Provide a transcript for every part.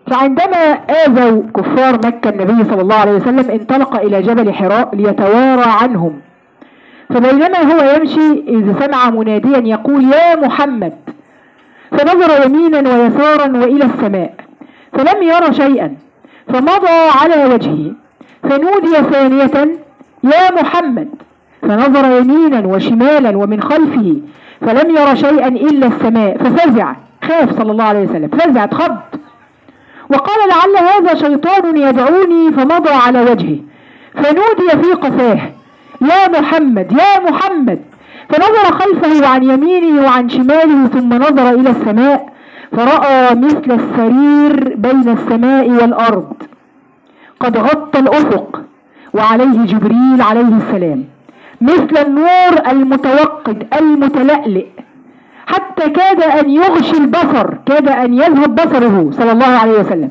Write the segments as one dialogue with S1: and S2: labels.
S1: فعندما آذوا كفار مكة النبي صلى الله عليه وسلم انطلق إلى جبل حراء ليتوارى عنهم فبينما هو يمشي إذ سمع مناديا يقول يا محمد فنظر يمينا ويسارا وإلى السماء فلم ير شيئا فمضى على وجهه فنودي ثانية يا محمد فنظر يمينا وشمالا ومن خلفه فلم ير شيئا إلا السماء ففزع خاف صلى الله عليه وسلم فزع اتخض وقال لعل هذا شيطان يدعوني فمضى على وجهه فنودي في قفاه يا محمد يا محمد فنظر خلفه عن يمينه وعن شماله ثم نظر إلى السماء فرأى مثل السرير بين السماء والأرض قد غطى الأفق وعليه جبريل عليه السلام مثل النور المتوقد المتلألئ حتى كاد أن يغشي البصر كاد أن يذهب بصره صلى الله عليه وسلم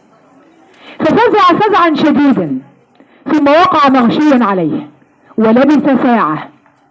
S1: ففزع فزعا شديدا ثم وقع مغشيا عليه ولبث ساعة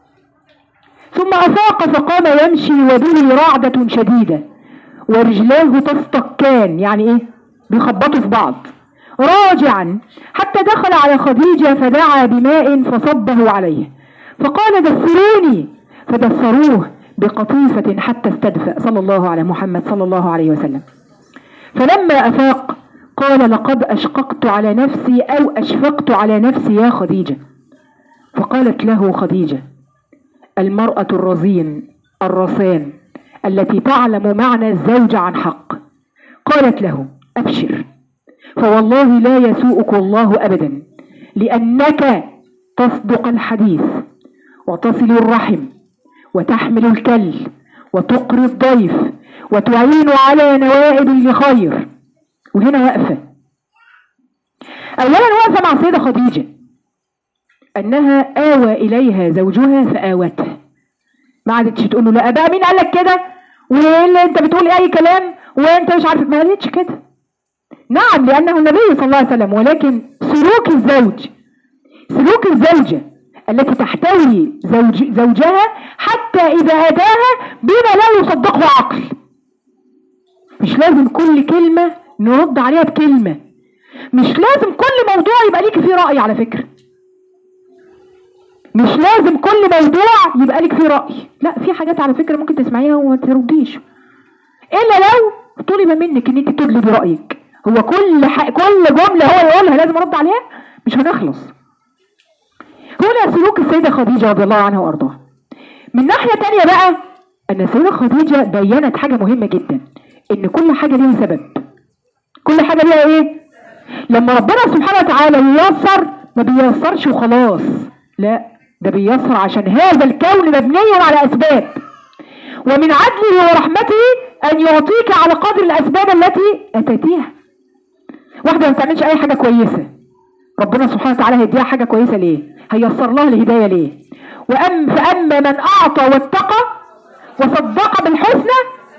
S1: ثم أفاق فقام يمشي وبه رعدة شديدة ورجلاه تصطكان يعني ايه بيخبطوا في بعض راجعا حتى دخل على خديجة فدعا بماء فصبه عليه فقال دثروني فدثروه بقطيفة حتى استدفأ صلى الله على محمد صلى الله عليه وسلم فلما أفاق قال لقد أشققت على نفسي أو أشفقت على نفسي يا خديجة فقالت له خديجة المرأة الرزين الرصان التي تعلم معنى الزوج عن حق قالت له أبشر فوالله لا يسوءك الله أبدا لأنك تصدق الحديث وتصل الرحم وتحمل الكل وتقري الضيف وتعين على نوائب الخير وهنا واقفة أولا واقفة مع السيدة خديجة أنها آوى إليها زوجها فآوته ما عادتش تقول له لا بقى مين قال لك كده واللي انت بتقول اي كلام وانت مش عارف ما قالتش كده نعم لانه النبي صلى الله عليه وسلم ولكن سلوك الزوج سلوك الزوجة التي تحتوي زوج زوجها حتى إذا أتاها بما لا يصدقه عقل مش لازم كل كلمة نرد عليها بكلمة مش لازم كل موضوع يبقى ليك فيه رأي على فكرة مش لازم كل موضوع يبقى لك فيه رأي لا في حاجات على فكرة ممكن تسمعيها وما ترديش إلا لو طلب منك إن أنت تدلي برأيك هو كل ح... كل جملة هو يقولها لازم أرد عليها مش هنخلص هنا سلوك السيدة خديجة رضي الله عنها وأرضاها من ناحية تانية بقى أن السيدة خديجة بينت حاجة مهمة جدا إن كل حاجة ليها سبب كل حاجة ليها إيه؟ لما ربنا سبحانه وتعالى ييسر ما بييسرش وخلاص لا ده بييسر عشان هذا الكون مبني على أسباب ومن عدله ورحمته أن يعطيك على قدر الأسباب التي أتيتيها واحدة ما بتعملش أي حاجة كويسة ربنا سبحانه وتعالى هيديها حاجة كويسة ليه؟ هيسر لها الهداية ليه؟ وأم فأما من أعطى واتقى وصدق بالحسنى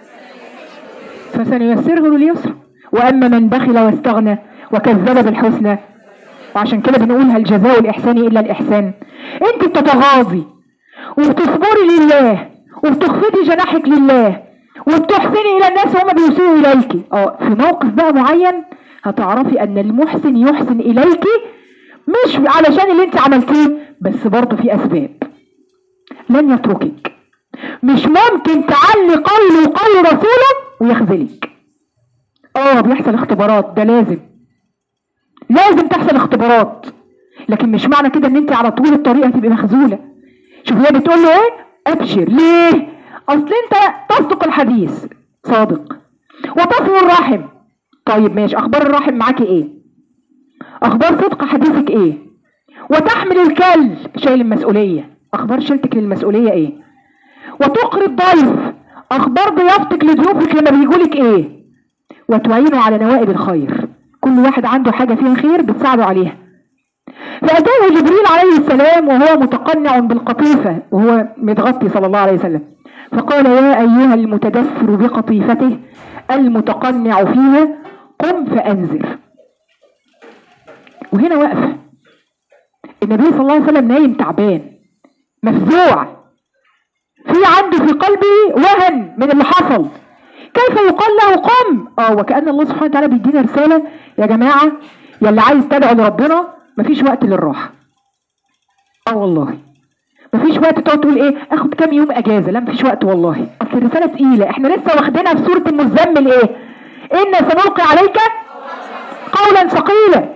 S1: فسنيسره لليسر وأما من بخل واستغنى وكذب بالحسنى وعشان كده بنقول هل جزاء الإحسان إلا الإحسان أنت بتتغاضي وبتصبري لله وبتخفضي جناحك لله وبتحسني إلى الناس وهم بيسيئوا إليك اه في موقف بقى معين هتعرفي أن المحسن يحسن إليك مش علشان اللي انت عملتيه بس برضه في أسباب لن يتركك مش ممكن تعلي قول وقول رسوله ويخذلك اه بيحصل اختبارات ده لازم لازم تحصل اختبارات لكن مش معنى كده ان انت على طول الطريق هتبقي مخذوله شوف هي بتقول له ايه ابشر ليه اصل انت تصدق الحديث صادق وتصل الرحم طيب ماشي اخبار الرحم معاكي ايه اخبار صدق حديثك ايه وتحمل الكل شايل المسؤوليه اخبار شيلتك للمسؤوليه ايه وتقري الضيف اخبار ضيافتك لضيوفك لما بيجولك ايه وتعينوا على نوائب الخير كل واحد عنده حاجه فيها خير بتساعده عليها فأتاه جبريل عليه السلام وهو متقنع بالقطيفة وهو متغطي صلى الله عليه وسلم فقال يا أيها المتدثر بقطيفته المتقنع فيها قم فأنذر وهنا واقفة النبي صلى الله عليه وسلم نايم تعبان مفزوع في عنده في قلبه وهن من اللي حصل كيف يقال له قم اه وكأن الله سبحانه وتعالى بيدينا رسالة يا جماعة يا اللي عايز تدعو لربنا مفيش وقت للراحة اه والله مفيش وقت تقعد تقول ايه اخد كام يوم اجازة لا مفيش وقت والله اصل الرسالة تقيلة احنا لسه واخدينها في سورة المزمل ايه ان سنلقي عليك قولا ثقيلا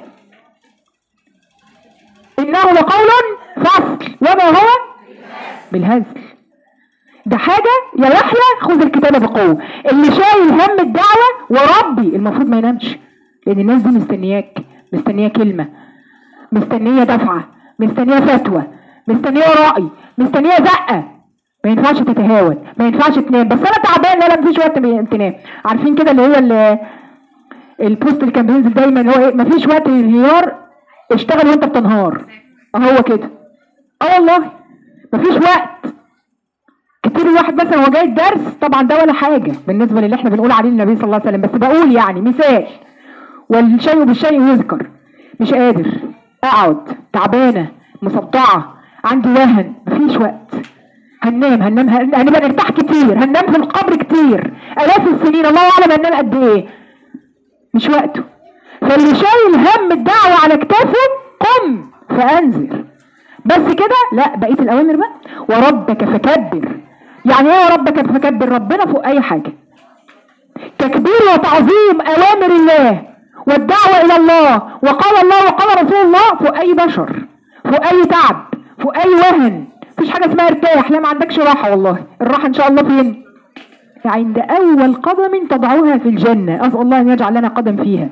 S1: انه لقول فصل وما هو بالهزل ده حاجة يا يحيى خذ الكتابة بقوة اللي شايل هم الدعوة وربي المفروض ما ينامش لان الناس دي مستنياك مستنية كلمة مستنية دفعة مستنية فتوى مستنية رأي مستنية زقة ما ينفعش تتهاون ما ينفعش تنام بس انا تعبان لا لا مفيش وقت تنام عارفين كده اللي هي اللي البوست اللي كان بينزل دايما اللي هو ايه مفيش وقت للانهيار اشتغل وانت بتنهار اهو كده اه والله مفيش وقت كتير الواحد مثلا هو جاي الدرس طبعا ده ولا حاجة بالنسبة للي احنا بنقول عليه النبي صلى الله عليه وسلم بس بقول يعني مثال والشيء بالشيء يذكر مش قادر اقعد تعبانة مصدعة عندي وهن مفيش وقت هننام هننام هنبقى نرتاح كتير هننام في القبر كتير الاف السنين الله اعلم هننام قد ايه مش وقته فاللي شايل هم الدعوة على كتافه قم فانذر بس كده لا بقية الاوامر بقى وربك فكبر يعني ايه وربك فكبر ربنا فوق اي حاجة تكبير وتعظيم اوامر الله والدعوة الى الله وقال الله وقال رسول الله فوق اي بشر فوق اي تعب فوق اي وهن مفيش حاجة اسمها ارتاح لا ما عندكش راحة والله الراحة ان شاء الله فين عند اول قدم تضعها في الجنة اسأل الله ان يجعل لنا قدم فيها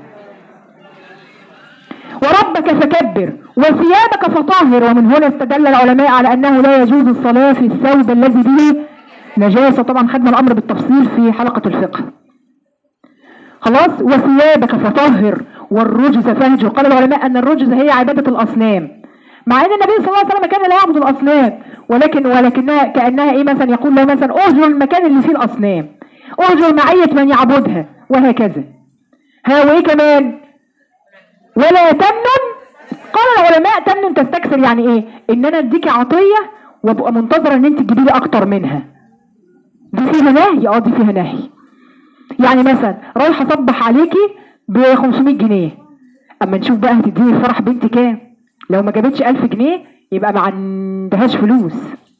S1: وربك فكبر وثيابك فطهر ومن هنا استدل العلماء على انه لا يجوز الصلاة في الثوب الذي به نجاسة طبعا خدنا الامر بالتفصيل في حلقة الفقه خلاص وثيابك فطهر والرجز فهجر قال العلماء ان الرجز هي عبادة الاصنام مع ان النبي صلى الله عليه وسلم كان لا يعبد الاصنام ولكن ولكنها كانها ايه مثلا يقول له مثلا اهجر المكان اللي فيه الاصنام اهجر معية من يعبدها وهكذا ها وايه كمان ولا تمنن قال العلماء تمنن تستكثر يعني ايه ان انا اديكي عطية وابقى منتظرة ان انت تجيبي لي اكتر منها دي فيها نهي اه دي فيها نهي يعني مثلا رايحة اصبح عليكي ب 500 جنيه اما نشوف بقى هتديني الفرح بنتي كام لو ما جابتش 1000 جنيه يبقى ما عندهاش فلوس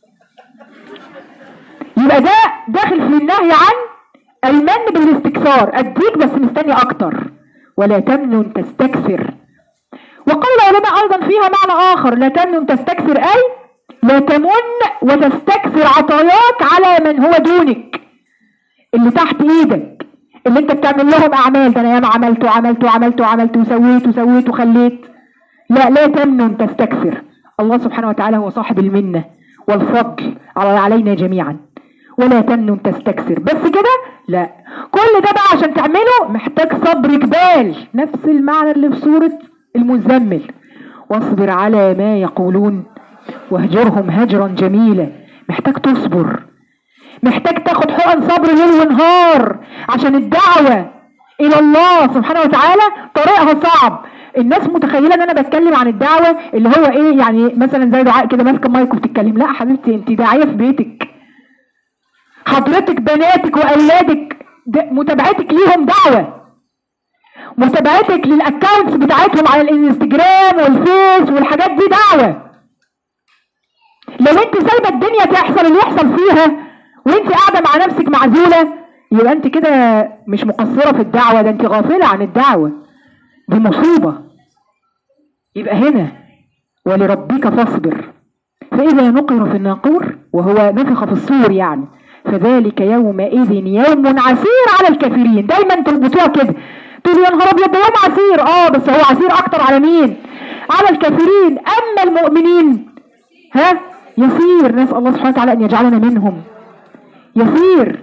S1: يبقى ده داخل في النهي عن المن بالاستكثار اديك بس مستني اكتر ولا تمنن تستكثر وقال العلماء ايضا فيها معنى اخر لا تمنن تستكثر اي لا تمن وتستكثر عطاياك على من هو دونك اللي تحت ايدك اللي انت بتعمل لهم اعمال ده انا ياما عملت وعملت وعملت وعملت وسويت وسويت وخليت لا لا تمنن تستكثر الله سبحانه وتعالى هو صاحب المنة والفضل على علينا جميعا ولا تمنن تستكثر بس كده لا كل ده بقى عشان تعمله محتاج صبر جبال نفس المعنى اللي في سورة المزمل واصبر على ما يقولون واهجرهم هجرا جميلا محتاج تصبر محتاج تاخد حقن صبر ليل ونهار عشان الدعوة الى الله سبحانه وتعالى طريقها صعب الناس متخيله ان انا بتكلم عن الدعوه اللي هو ايه يعني مثلا زي دعاء كده ماسكه مايك وبتتكلم لا حبيبتي انت داعيه في بيتك حضرتك بناتك واولادك متابعتك ليهم دعوه متابعتك للاكونتس بتاعتهم على الانستجرام والفيس والحاجات دي دعوه لو انت سايبه الدنيا تحصل اللي يحصل فيها وانت قاعده مع نفسك معزوله يبقى انت كده مش مقصره في الدعوه ده انت غافله عن الدعوه دي مصيبة يبقى هنا ولربك فاصبر فإذا نقر في الناقور وهو نفخ في الصور يعني فذلك يومئذ يوم عسير على الكافرين دايما تربطوها كده تقول يا نهار ابيض ده يوم عسير اه بس هو عسير اكتر على مين على الكافرين اما المؤمنين ها يسير نسال الله سبحانه وتعالى ان يجعلنا منهم يسير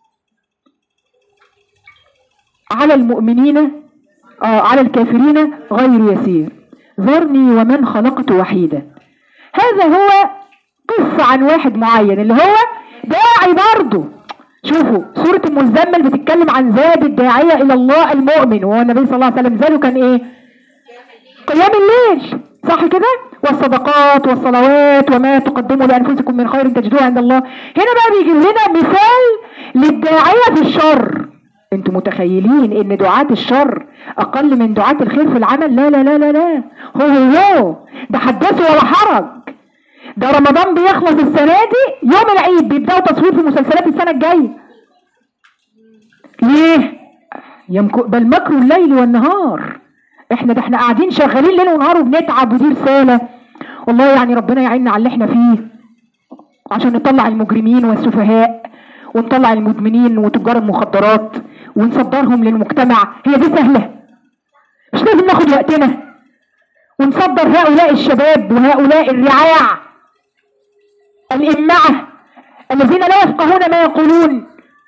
S1: على المؤمنين آه على الكافرين غير يسير ذرني ومن خلقت وحيدا هذا هو قصة عن واحد معين اللي هو داعي برضه شوفوا سورة المزمل بتتكلم عن زاد الداعية إلى الله المؤمن وهو النبي صلى الله عليه وسلم زاده كان إيه؟ قيام الليل صح كده والصدقات والصلوات وما تقدموا لانفسكم من خير تجدوه عند الله هنا بقى بيجي لنا مثال للداعيه في الشر انتوا متخيلين ان دعاة الشر اقل من دعاة الخير في العمل لا لا لا لا لا هو هو ده حدثوا ولا حرج ده رمضان بيخلص السنة دي يوم العيد بيبدأوا تصوير في مسلسلات السنة الجاية ليه يمكو بل مكروا الليل والنهار احنا ده احنا قاعدين شغالين ليل ونهار وبنتعب ودي رسالة والله يعني ربنا يعيننا على اللي احنا فيه عشان نطلع المجرمين والسفهاء ونطلع المدمنين وتجار المخدرات ونصدرهم للمجتمع هي دي سهلة مش لازم ناخد وقتنا ونصدر هؤلاء الشباب وهؤلاء الرعاع الإمعة الذين لا يفقهون ما يقولون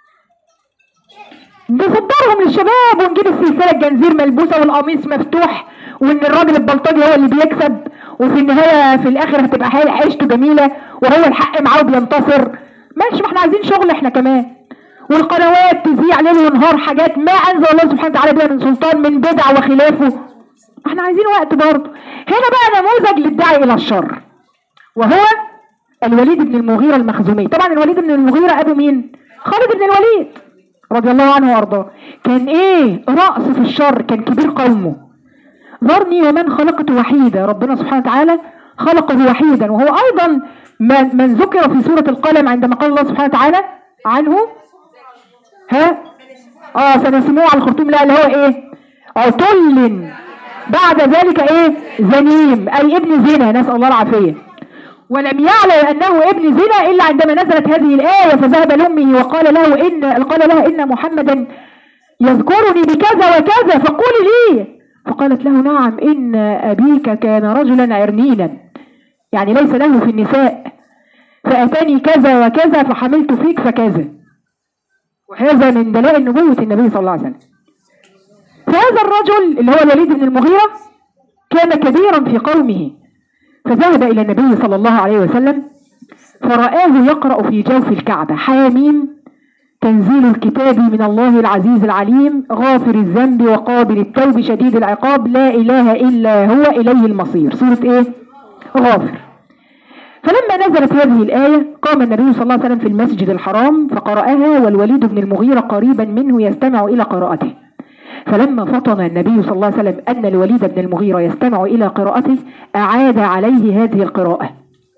S1: نصدرهم للشباب ونجيب السلسلة الجنزير ملبوسة والقميص مفتوح وان الراجل البلطجي هو اللي بيكسب وفي النهاية في الاخر هتبقى حي- عيشته جميلة وهو الحق معاه بينتصر ماشي ما احنا عايزين شغل احنا كمان والقنوات تذيع ليل ونهار حاجات ما انزل الله سبحانه وتعالى بها من سلطان من بدع وخلافه احنا عايزين وقت برضه هنا بقى نموذج للداعي الى الشر وهو الوليد بن المغيرة المخزومي طبعا الوليد بن المغيرة ابو مين خالد بن الوليد رضي الله عنه وارضاه كان ايه رأس في الشر كان كبير قومه ذرني ومن خلقت وحيدا ربنا سبحانه وتعالى خلقه وحيدا وهو ايضا من, من ذكر في سورة القلم عندما قال الله سبحانه وتعالى عنه ها اه سنسموه على الخرطوم لا اللي هو ايه عتل بعد ذلك ايه زنيم اي ابن زنا نسأل الله العافية ولم يعلم انه ابن زنا الا عندما نزلت هذه الايه فذهب لامه وقال له ان قال لها ان محمدا يذكرني بكذا وكذا فقولي لي فقالت له نعم ان ابيك كان رجلا عرنينا يعني ليس له في النساء فاتاني كذا وكذا فحملت فيك فكذا وهذا من دلائل نبوة النبي صلى الله عليه وسلم فهذا الرجل اللي هو الوليد بن المغيرة كان كبيرا في قومه فذهب إلى النبي صلى الله عليه وسلم فرآه يقرأ في جوف الكعبة حاميم تنزيل الكتاب من الله العزيز العليم غافر الذنب وقابل التوب شديد العقاب لا إله إلا هو إليه المصير سورة إيه؟ غافر فلما نزلت هذه الآية قام النبي صلى الله عليه وسلم في المسجد الحرام فقرأها والوليد بن المغيرة قريبا منه يستمع إلى قراءته فلما فطن النبي صلى الله عليه وسلم أن الوليد بن المغيرة يستمع إلى قراءته أعاد عليه هذه القراءة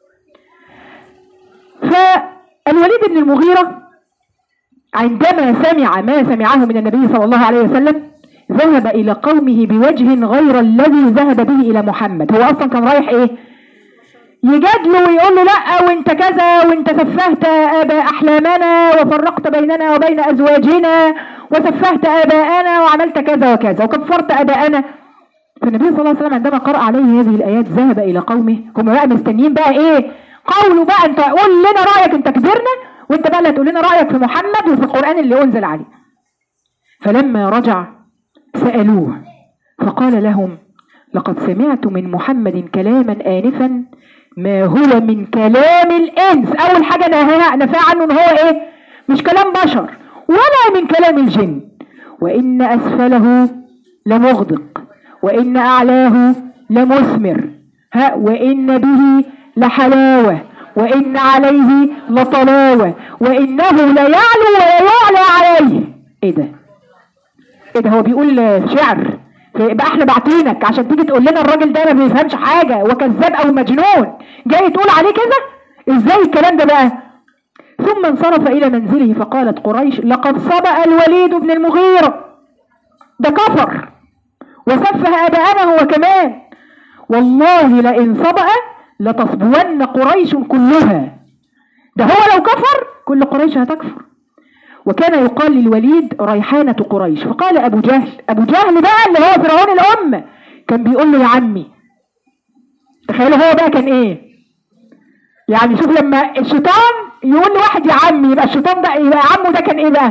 S1: فالوليد بن المغيرة عندما سمع ما سمعه من النبي صلى الله عليه وسلم ذهب إلى قومه بوجه غير الذي ذهب به إلى محمد هو أصلا كان رايح إيه يجادله ويقول له لا وانت كذا وانت سفهت آباء أحلامنا وفرقت بيننا وبين أزواجنا وسفهت آباءنا وعملت كذا وكذا وكفرت آباءنا فالنبي صلى الله عليه وسلم عندما قرأ عليه هذه الآيات ذهب إلى قومه هم بقى مستنيين بقى إيه قولوا بقى أنت قول لنا رأيك أنت كبرنا وأنت بقى اللي هتقول لنا رأيك في محمد وفي القرآن اللي أنزل عليه فلما رجع سألوه فقال لهم لقد سمعت من محمد كلاما آنفا ما هو من كلام الإنس أول حاجة نهاها نفى عنه إن هو إيه مش كلام بشر ولا من كلام الجن وإن أسفله لمغدق وإن أعلاه لمثمر ها وإن به لحلاوة وإن عليه لطلاوة وإنه ليعلو ويعلى عليه إيه ده إيه ده هو بيقول شعر يبقى احنا باعتينك عشان تيجي تقول لنا الراجل ده ما بيفهمش حاجة وكذاب او مجنون جاي تقول عليه كده ازاي الكلام ده بقى ثم انصرف الى منزله فقالت قريش لقد سبق الوليد بن المغيرة ده كفر وسفه اباءنا هو كمان والله لئن سبق لتصبون قريش كلها ده هو لو كفر كل قريش هتكفر وكان يقال للوليد ريحانة قريش فقال أبو جهل أبو جهل بقى اللي هو فرعون الأمة كان بيقول له يا عمي تخيلوا هو بقى كان إيه يعني شوف لما الشيطان يقول لواحد يا عمي يبقى الشيطان ده يبقى عمه ده كان إيه بقى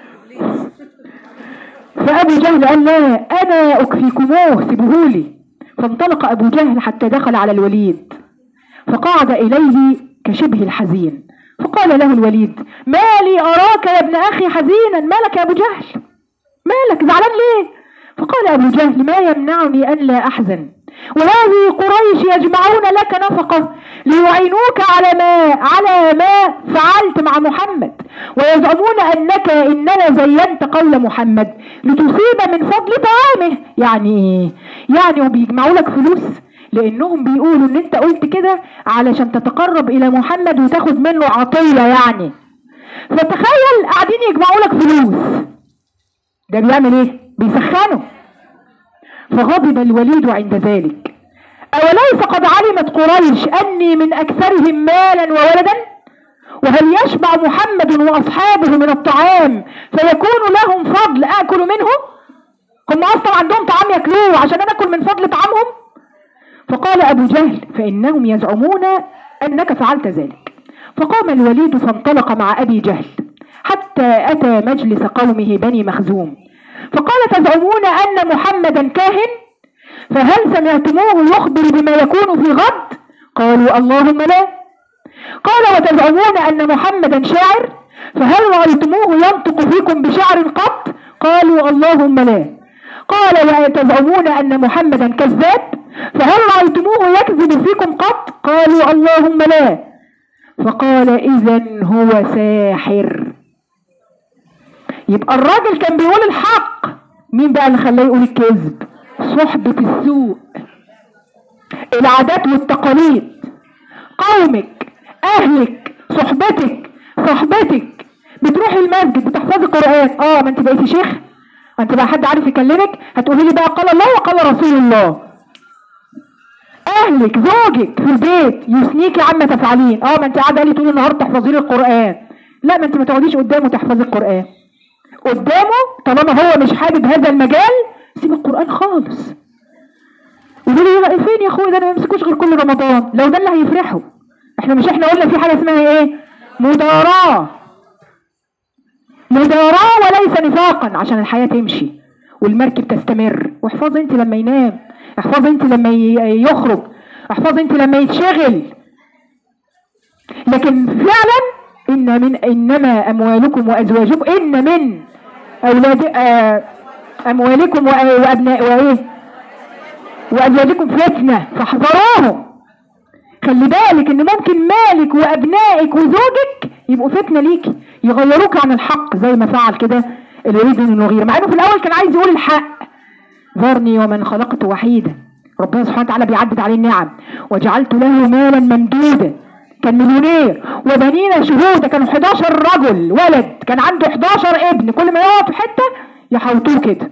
S1: فأبو جهل قال لا أنا أكفيكموه سيبوهولي فانطلق أبو جهل حتى دخل على الوليد فقعد إليه كشبه الحزين فقال له الوليد ما لي أراك يا ابن أخي حزينا مالك يا أبو جهل مالك زعلان ليه فقال أبو جهل ما يمنعني أن لا أحزن وهذه قريش يجمعون لك نفقة ليعينوك على ما على ما فعلت مع محمد ويزعمون انك انما زينت قول محمد لتصيب من فضل طعامه يعني يعني هم بيجمعوا لك فلوس لانهم بيقولوا ان انت قلت كده علشان تتقرب الى محمد وتاخد منه عطية يعني فتخيل قاعدين يجمعوا لك فلوس ده بيعمل ايه بيسخنوا فغضب الوليد عند ذلك أوليس قد علمت قريش أني من أكثرهم مالا وولدا وهل يشبع محمد وأصحابه من الطعام فيكون لهم فضل آكل منه هم أصلا عندهم طعام يأكلوه عشان أنا أكل من فضل طعامهم فقال أبو جهل فإنهم يزعمون أنك فعلت ذلك فقام الوليد فانطلق مع أبي جهل حتى أتى مجلس قومه بني مخزوم فقال تزعمون أن محمدا كاهن فهل سمعتموه يخبر بما يكون في غد قالوا اللهم لا قال وتزعمون أن محمدا شاعر فهل رأيتموه ينطق فيكم بشعر قط قالوا اللهم لا قال وتزعمون أن محمدا كذاب فهل رأيتموه يكذب فيكم قط قالوا اللهم لا فقال إذا هو ساحر يبقى الراجل كان بيقول الحق مين بقى اللي خلاه يقول الكذب صحبة السوء العادات والتقاليد قومك اهلك صحبتك صحبتك بتروحي المسجد بتحفظي قرآن اه ما انت بقيتي شيخ انت بقى حد عارف يكلمك هتقولي لي بقى قال الله وقال رسول الله اهلك زوجك في البيت يثنيكي عما تفعلين اه ما انت قاعده لي طول النهار تحفظي لي القرآن لا ما انت ما تقعديش قدامه تحفظي القرآن قدامه طالما هو مش حابب هذا المجال سيب القرآن خالص قولوا لي فين يا اخويا ده انا ما يمسكوش غير كل رمضان لو ده اللي هيفرحوا احنا مش احنا قلنا في حاجه اسمها ايه مداراة مداراة وليس نفاقا عشان الحياة تمشي والمركب تستمر واحفظ انت لما ينام احفظ انت لما ي- يخرج احفظ انت لما يتشغل لكن فعلا ان من انما اموالكم وازواجكم ان من اولاد آه، اموالكم وأ- وابناء وايه وازواجكم فتنه فاحذروهم خلي بالك ان ممكن مالك وابنائك وزوجك يبقوا فتنه ليكي يغيروك عن الحق زي ما فعل كده الوليد بن المغيرة مع انه في الاول كان عايز يقول الحق ذرني ومن خلقت وحيدا ربنا سبحانه وتعالى بيعدد عليه النعم وجعلت له مالا ممدودا كان مليونير وبنينا شهودا كانوا 11 رجل ولد كان عنده 11 ابن كل ما يقعد في حته يحوطوه كده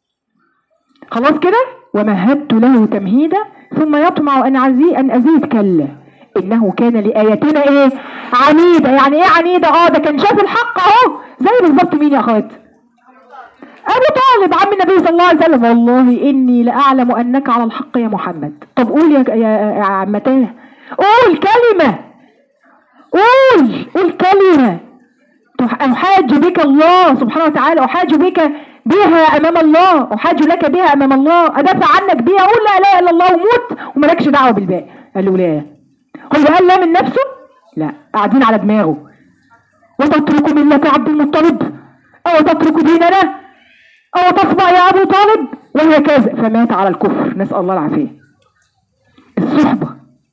S1: خلاص كده ومهدت له تمهيدا ثم يطمع ان ازيد ان ازيد كلا انه كان لاياتنا ايه عنيده يعني ايه عنيده اه ده كان شاف الحق اهو زي بالظبط مين يا اخوات ابو طالب عم النبي صلى الله عليه وسلم والله اني لاعلم انك على الحق يا محمد طب قول يا يا يا عمتاه قول كلمه قول قول كلمه تح- احاج بك الله سبحانه وتعالى احاج بك بها امام الله احاج لك بها امام الله ادافع عنك بها قول لا اله الا الله وموت ومالكش دعوه بالباقي قال له لا هو قال لا من نفسه لا قاعدين على دماغه وتترك مله عبد المطلب او تترك ديننا او تصبع يا ابو طالب وهكذا فمات على الكفر نسال الله العافيه الصحبه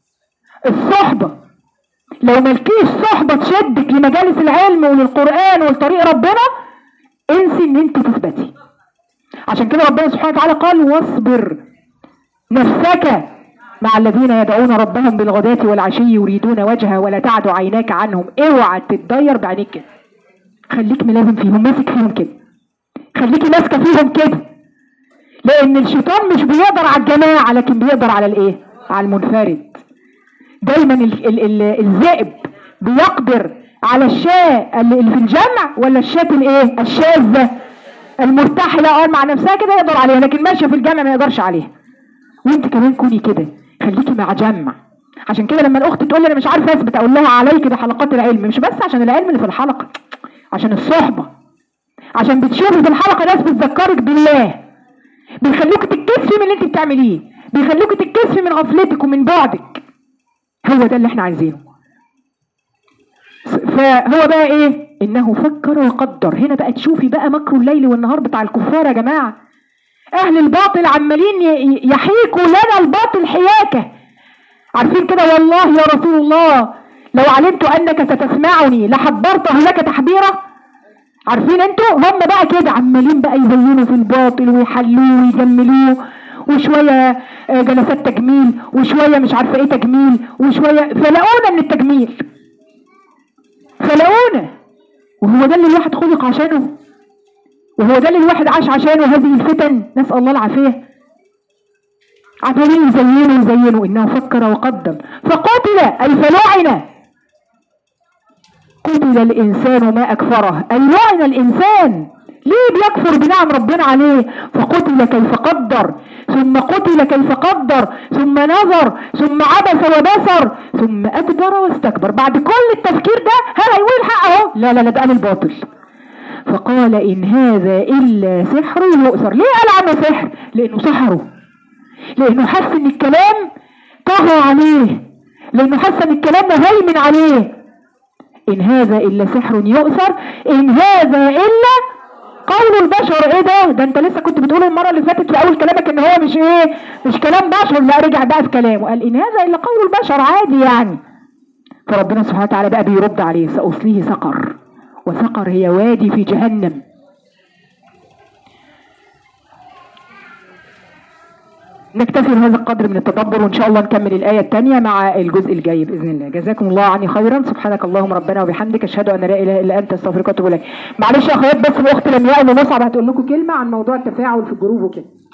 S1: الصحبه لو ملكيش صحبة تشدك لمجالس العلم وللقرآن ولطريق ربنا انسي ان انت تثبتي عشان كده ربنا سبحانه وتعالى قال واصبر نفسك مع الذين يدعون ربهم بالغداة والعشي يريدون وجهه ولا تعد عيناك عنهم اوعى تتضير بعينيك كده خليك ملازم فيهم ماسك فيهم كده خليكي ماسكه فيهم كده لان الشيطان مش بيقدر على الجماعه لكن بيقدر على الايه على المنفرد دايما ال ال ال الذئب بيقدر على الشاة اللي اللي في الجمع ولا الشاة الايه الشاذة المرتحلة اه مع نفسها كده يقدر عليها لكن ماشية في الجمع ما يقدرش عليها وانت كمان كوني كده خليكي مع جمع عشان كده لما الاخت تقول لي انا مش عارفه اثبت اقول لها عليك بحلقات العلم مش بس عشان العلم اللي في الحلقه عشان الصحبه عشان بتشوفي في الحلقه ناس بتذكرك بالله بيخلوك تتكسفي من اللي انت بتعمليه بيخلوك تتكسفي من غفلتك ومن بعدك هو ده اللي احنا عايزينه فهو بقى ايه انه فكر وقدر هنا بقى تشوفي بقى مكر الليل والنهار بتاع الكفار يا جماعه اهل الباطل عمالين ي- يحيكوا لنا الباطل حياكه عارفين كده والله يا رسول الله لو علمت انك ستسمعني لحبرته لك تحبيره عارفين انتوا هم بقى كده عمالين بقى يزينوا في الباطل ويحلوه ويجملوه وشويه آه، جلسات تجميل وشويه مش عارفه ايه تجميل وشويه فلاقونا من التجميل فلاقونا وهو ده اللي الواحد خلق عشانه وهو ده اللي الواحد عاش عشانه هذه الفتن نسال الله العافيه عمالين يزينوا يزينوا انه فكر وقدم فقتل اي فلعن قتل الانسان ما اكفره اي لعن الانسان ليه بيكفر بنعم ربنا عليه فقتل كيف قدر ثم قتل كيف قدر ثم نظر ثم عبس وبصر ثم ادبر واستكبر بعد كل التفكير ده هل هيقول الحق اهو لا لا لا ده قال الباطل فقال ان هذا الا سحر يؤثر ليه قال عنه سحر لانه سحره لانه حس ان الكلام طغى عليه لانه حس ان الكلام مهيمن عليه ان هذا الا سحر يؤثر ان هذا الا قول البشر ايه ده ده انت لسه كنت بتقول المره اللي فاتت في اول كلامك ان هو مش ايه مش كلام بشر لا رجع بقى في كلامه قال ان هذا الا قول البشر عادي يعني فربنا سبحانه وتعالى بقى بيرد عليه سأصليه سقر وسقر هي وادي في جهنم نكتفي بهذا القدر من التدبر وان شاء الله نكمل الايه الثانيه مع الجزء الجاي باذن الله جزاكم الله عني خيرا سبحانك اللهم ربنا وبحمدك اشهد ان لا اله الا انت استغفرك واتوب اليك معلش يا اخوات بس الاخت لمياء اللي مصعب هتقول لكم كلمه عن موضوع التفاعل في الجروب وكده